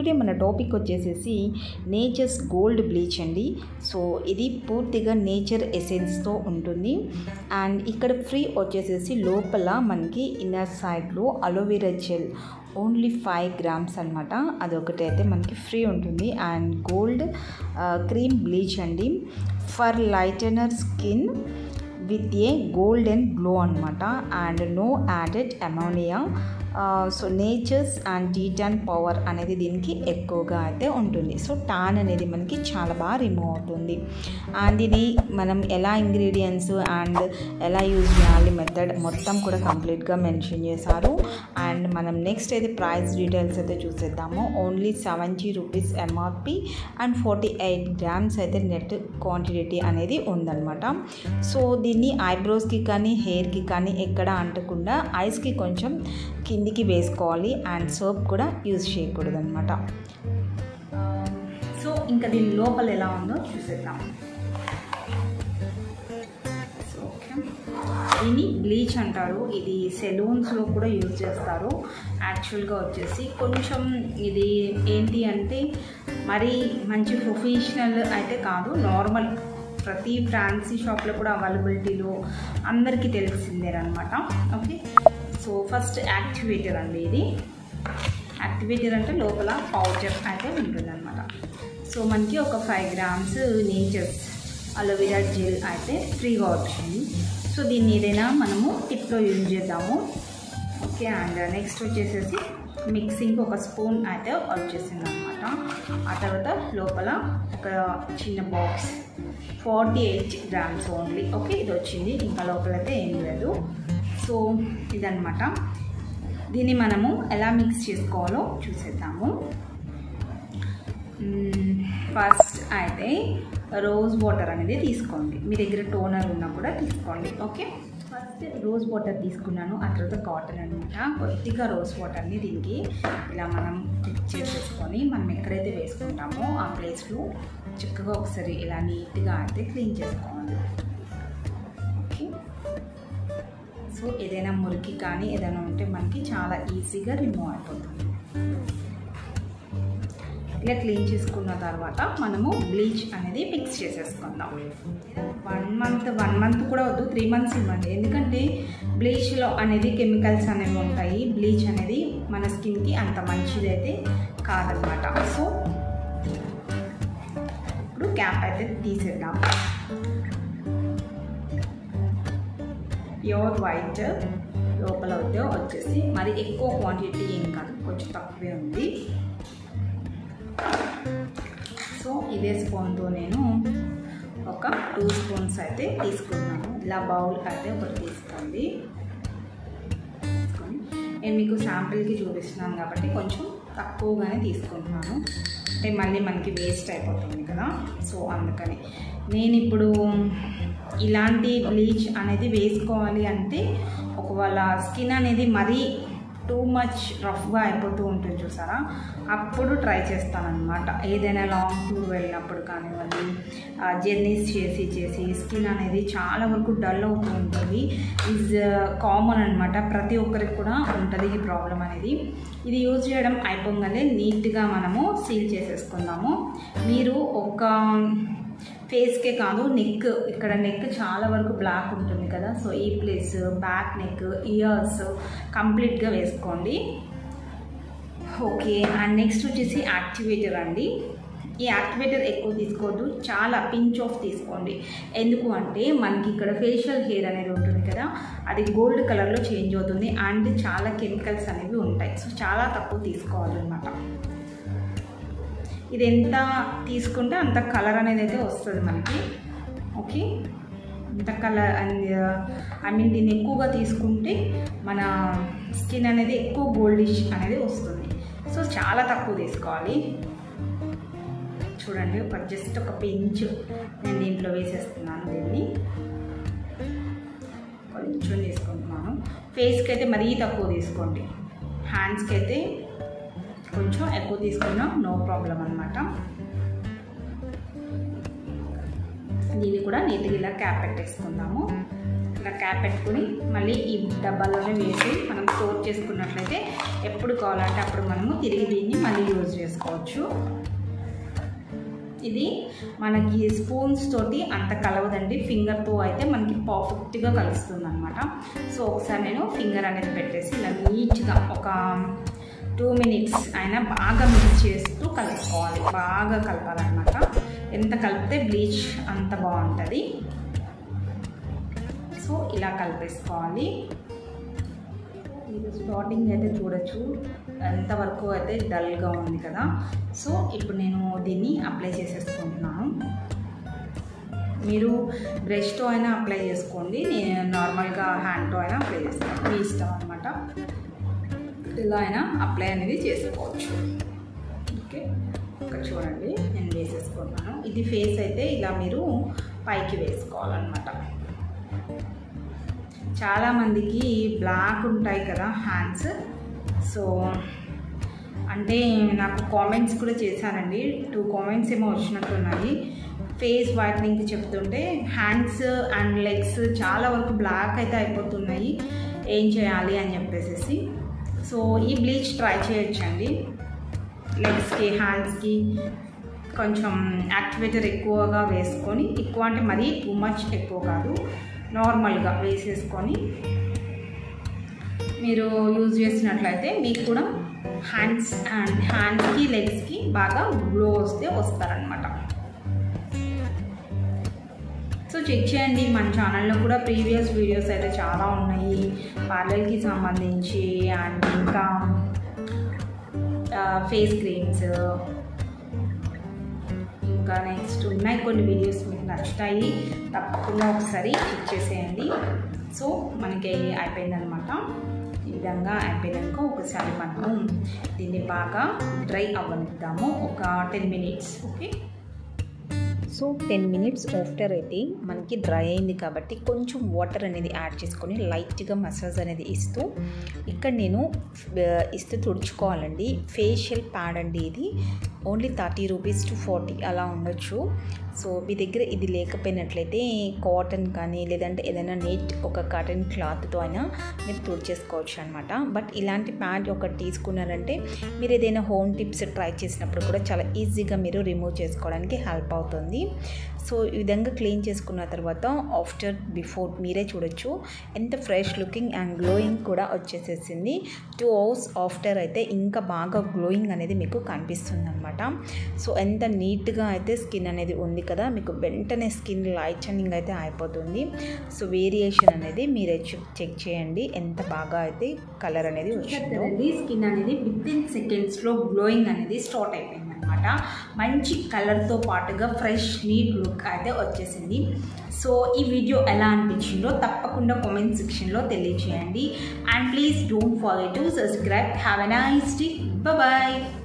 today మన topic వచ్చేసేసి nature's gold bleach అండి సో ఇది పూర్తిగా నేచర్ ఎసెన్స్తో ఉంటుంది అండ్ ఇక్కడ ఫ్రీ వచ్చేసేసి లోపల మనకి ఇన్నర్ సైడ్లో aloe vera gel only five grams అనమాట అదొకటి అయితే మనకి ఫ్రీ ఉంటుంది అండ్ గోల్డ్ క్రీమ్ బ్లీచ్ అండి for lightener skin with a golden glow అనమాట and no added ammonia so nature's and detan power అనేది దీనికి ఎక్కువగా అయితే ఉంటుంది సో టాన్ అనేది మనకి చాలా బాగా రిమూవ్ అవుతుంది అండ్ ఇది మనం ఎలా ఇంగ్రీడియంట్స్ అండ్ ఎలా యూజ్ చేయాలి మెథడ్ మొత్తం కూడా కంప్లీట్గా మెన్షన్ చేశారు అండ్ మనం నెక్స్ట్ అయితే ప్రైస్ డీటెయిల్స్ అయితే చూసేద్దాము only seventy rupees MRP and forty eight grams అయితే నెట్ క్వాంటిటీ అనేది ఉందన్నమాట సో దీన్ని ఐబ్రోస్కి కానీ హెయిర్కి కానీ ఎక్కడ అంటకుండా ఐస్కి కొంచెం కిందికి వేసుకోవాలి అండ్ సోప్ కూడా యూజ్ చేయకూడదు అనమాట సో ఇంకా దీని లోపల ఎలా ఉందో చూసేద్దాం సో ఓకే దీన్ని బ్లీచ్ అంటారు ఇది సెలూన్స్లో కూడా యూజ్ చేస్తారు యాక్చువల్గా వచ్చేసి కొంచెం ఇది ఏంటి అంటే మరీ మంచి ప్రొఫెషనల్ అయితే కాదు నార్మల్ ప్రతి ఫ్యాన్సీ షాప్లో కూడా అవైలబిలిటీలో అందరికీ తెలిసిందేనమాట ఓకే సో ఫస్ట్ యాక్టివేటర్ అండి ఇది యాక్టివేటర్ అంటే లోపల పౌచర్ అయితే ఉంటుందన్నమాట సో మనకి ఒక five grams nature's aloe vera gel అయితే ఫ్రీగా వచ్చింది సో దీన్ని ఏదైనా మనము టిప్లో యూజ్ చేద్దాము ఓకే అండ్ నెక్స్ట్ వచ్చేసేసి మిక్సింగ్ ఒక స్పూన్ అయితే వచ్చేసింది అనమాట ఆ తర్వాత లోపల ఒక చిన్న box forty eight grams only okay ఇది వచ్చింది ఇంకా లోపలైతే ఏం లేదు సో ఇదనమాట దీన్ని మనము ఎలా మిక్స్ చేసుకోవాలో చూసేద్దాము ఫస్ట్ అయితే రోజ్ వాటర్ అనేది తీసుకోండి మీ దగ్గర టోనర్ ఉన్నా కూడా తీసుకోండి ఓకే ఫస్ట్ రోజ్ వాటర్ తీసుకున్నాను ఆ తర్వాత కాటన్ అనమాట కొద్దిగా రోజ్ వాటర్ని దీనికి ఇలా మనం మిక్స్ చేసేసుకొని మనం ఎక్కడైతే వేసుకుంటామో ఆ ప్లేస్లో చక్కగా ఒకసారి ఇలా నీట్గా అయితే క్లీన్ చేసుకోవాలి ఓకే సో ఏదైనా మురికి కానీ ఏదైనా ఉంటే మనకి చాలా ఈజీగా రిమూవ్ అయిపోతుంది ఇలా క్లీన్ చేసుకున్న తర్వాత మనము బ్లీచ్ అనేది మిక్స్ చేసేసుకుందాం వన్ మంత్ వన్ మంత్ కూడా వద్దు త్రీ మంత్స్ ఇవ్వండి ఎందుకంటే బ్లీచ్లో అనేది కెమికల్స్ అనేవి ఉంటాయి బ్లీచ్ అనేది మన స్కిన్కి అంత మంచిది అయితే కాదనమాట సో ఇప్పుడు క్యాప్ అయితే తీసేద్దాం ప్యూర్ వైట్ లోపల అయితే వచ్చేసి మరి ఎక్కువ క్వాంటిటీ ఏం కాదు కొంచెం తక్కువే ఉంది సో ఇదే స్పూన్తో నేను ఒక టూ స్పూన్స్ అయితే తీసుకున్నాను ఇలా బౌల్ అయితే ఒకటి తీసుకోండి తీసుకొని నేను మీకు శాంపిల్కి చూపిస్తున్నాను కాబట్టి కొంచెం తక్కువగానే తీసుకుంటున్నాను అంటే మళ్ళీ మనకి వేస్ట్ అయిపోతుంది కదా సో అందుకని నేను ఇప్పుడు ఇలాంటి బ్లీచ్ అనేది వేసుకోవాలి అంటే ఒకవేళ స్కిన్ అనేది మరీ టూ మచ్ రఫ్గా అయిపోతూ ఉంటుంది చూసారా అప్పుడు ట్రై చేస్తానమాట ఏదైనా లాంగ్ టూర్ వెళ్ళినప్పుడు కానివ్వండి జర్నీస్ చేసి చేసి స్కిన్ అనేది చాలా వరకు డల్ అవుతూ ఉంటుంది ఈజ్ కామన్ అనమాట ప్రతి ఒక్కరికి కూడా ఉంటుంది ఈ ప్రాబ్లం అనేది ఇది యూజ్ చేయడం అయిపోగానే నీట్గా మనము సీల్ చేసేసుకుందాము మీరు ఒక ఫేస్కే కాదు నెక్ ఇక్కడ నెక్ చాలా వరకు బ్లాక్ ఉంటుంది కదా సో ఈ ప్లేస్ బ్యాక్ నెక్ ఇయర్స్ కంప్లీట్గా వేసుకోండి ఓకే అండ్ నెక్స్ట్ వచ్చేసి యాక్టివేటర్ అండి ఈ యాక్టివేటర్ ఎక్కువ తీసుకోవద్దు చాలా పించ్ ఆఫ్ తీసుకోండి ఎందుకు అంటే మనకి ఇక్కడ ఫేషియల్ హెయిర్ అనేది ఉంటుంది కదా అది గోల్డ్ కలర్లో చేంజ్ అవుతుంది అండ్ చాలా కెమికల్స్ అనేవి ఉంటాయి సో చాలా తక్కువ తీసుకోవాలన్నమాట ఇది ఎంత తీసుకుంటే అంత కలర్ అనేది అయితే వస్తుంది మనకి ఓకే అంత కలర్ అండ్ ఐ మీన్ దీన్ని ఎక్కువగా తీసుకుంటే మన స్కిన్ అనేది ఎక్కువ గోల్డిష్ అనేది వస్తుంది సో చాలా తక్కువ తీసుకోవాలి చూడండి ఒక జస్ట్ ఒక పించ్ నేను దీంట్లో వేసేస్తున్నాను దీన్ని కొంచెం తీసుకుంటున్నాను ఫేస్కి అయితే మరీ తక్కువ తీసుకోండి హ్యాండ్స్కి అయితే కొంచెం ఎక్కువ తీసుకున్నా నో ప్రాబ్లం అనమాట దీన్ని కూడా నీట్గా ఇలా క్యాప్ పెట్టేసుకుందాము ఇలా క్యాప్ పెట్టుకుని మళ్ళీ ఈ డబ్బాలోనే వేసి మనం స్టోర్ చేసుకున్నట్లయితే ఎప్పుడు కావాలంటే అప్పుడు మనము తిరిగి దీన్ని మళ్ళీ యూజ్ చేసుకోవచ్చు ఇది మనకి స్పూన్స్ తోటి అంత కలవదండి ఫింగర్తో అయితే మనకి పర్ఫెక్ట్గా కలుస్తుంది అనమాట సో ఒకసారి నేను ఫింగర్ అనేది పెట్టేసి ఇలా నీట్గా ఒక టూ మినిట్స్ అయినా బాగా మిక్స్ చేస్తూ కలుపుకోవాలి బాగా కలపాలన్నమాట ఎంత కలిపితే బ్లీచ్ అంత బాగుంటుంది సో ఇలా కలిపేసుకోవాలి మీరు స్టార్టింగ్ అయితే చూడొచ్చు ఎంతవరకు అయితే డల్గా ఉంది కదా సో ఇప్పుడు నేను దీన్ని అప్లై చేసేసుకుంటున్నాను మీరు బ్రష్తో అయినా అప్లై చేసుకోండి నేను నార్మల్గా హ్యాండ్తో అయినా అప్లై చేస్తాను మీ ఇష్టం అనమాట ఇలా అయినా అప్లై అనేది చేసుకోవచ్చు ఓకే ఇక్కడ చూడండి నేను వేసేసుకున్నాను ఇది ఫేస్ అయితే ఇలా మీరు పైకి వేసుకోవాలన్నమాట చాలామందికి బ్లాక్ ఉంటాయి కదా హ్యాండ్స్ సో అంటే నాకు కామెంట్స్ కూడా చేశానండి టూ కామెంట్స్ ఏమో వచ్చినట్టున్నాయి ఫేస్ వైట్నింగ్ చెప్తుంటే హ్యాండ్స్ అండ్ లెగ్స్ చాలా వరకు బ్లాక్ అయితే అయిపోతున్నాయి ఏం చేయాలి అని చెప్పేసి సో ఈ బ్లీచ్ ట్రై చేయొచ్చండి లెగ్స్కి హ్యాండ్స్కి కొంచెం యాక్టివేటర్ ఎక్కువగా వేసుకొని ఎక్కువ అంటే మరీ టూ మచ్ ఎక్కువ కాదు నార్మల్గా వేసేసుకొని మీరు యూజ్ చేసినట్లయితే మీకు కూడా హ్యాండ్స్ అండ్ హ్యాండ్స్కి లెగ్స్కి బాగా గ్లో వస్తే వస్తారనమాట సో చెక్ చేయండి మన ఛానల్లో కూడా ప్రీవియస్ వీడియోస్ అయితే చాలా ఉన్నాయి పార్లర్కి సంబంధించి అండ్ ఇంకా ఫేస్ క్రీమ్స్ ఇంకా నెక్స్ట్ ఉన్నాయి కొన్ని వీడియోస్ మీకు నచ్చుతాయి తప్పకుండా ఒకసారి చెక్ చేసేయండి సో మనకి అయిపోయిందనమాట ఈ విధంగా అయిపోయాక ఒకసారి మనము దీన్ని బాగా డ్రై అవ్వనిద్దాము ఒక ten minutes okay so ten minutes after అయితే మనకి డ్రై అయింది కాబట్టి కొంచెం వాటర్ అనేది యాడ్ చేసుకొని లైట్గా మసాజ్ అనేది ఇస్తూ ఇక్కడ నేను ఇస్తూ తుడుచుకోవాలండి ఫేషియల్ ప్యాడ్ అండి ఇది only thirty rupees to forty అలా ఉండొచ్చు సో మీ దగ్గర ఇది లేకపోయినట్లయితే కాటన్ కానీ లేదంటే ఏదైనా నీట్ ఒక కాటన్ క్లాత్తో అయినా మీరు తుడిచేసుకోవచ్చు అనమాట బట్ ఇలాంటి ప్యాడ్ ఒకటి తీసుకున్నారంటే మీరు ఏదైనా హోమ్ టిప్స్ ట్రై చేసినప్పుడు కూడా చాలా ఈజీగా మీరు రిమూవ్ చేసుకోవడానికి హెల్ప్ అవుతుంది సో ఈ విధంగా క్లీన్ చేసుకున్న తర్వాత ఆఫ్టర్ బిఫోర్ మీరే చూడొచ్చు ఎంత ఫ్రెష్ లుకింగ్ అండ్ గ్లోయింగ్ కూడా వచ్చేసేసింది టూ అవర్స్ ఆఫ్టర్ అయితే ఇంకా బాగా గ్లోయింగ్ అనేది మీకు కనిపిస్తుంది అనమాట సో ఎంత నీట్గా అయితే స్కిన్ అనేది ఉంది కదా మీకు వెంటనే స్కిన్ లైటనింగ్ అయితే అయిపోతుంది సో వేరియేషన్ అనేది మీరే చెక్ చేయండి ఎంత బాగా అయితే కలర్ అనేది వచ్చిందో స్కిన్ అనేది విత్ ఇన్ సెకండ్స్లో గ్లోయింగ్ అనేది స్టార్ట్ అయిపోయింది అనమాట మంచి కలర్తో పాటుగా ఫ్రెష్ నీట్ లుక్ అయితే వచ్చేసింది సో ఈ వీడియో ఎలా అనిపించిందో తప్పకుండా కామెంట్ సెక్షన్లో తెలియచేయండి and please don't forget to subscribe have a nice day bye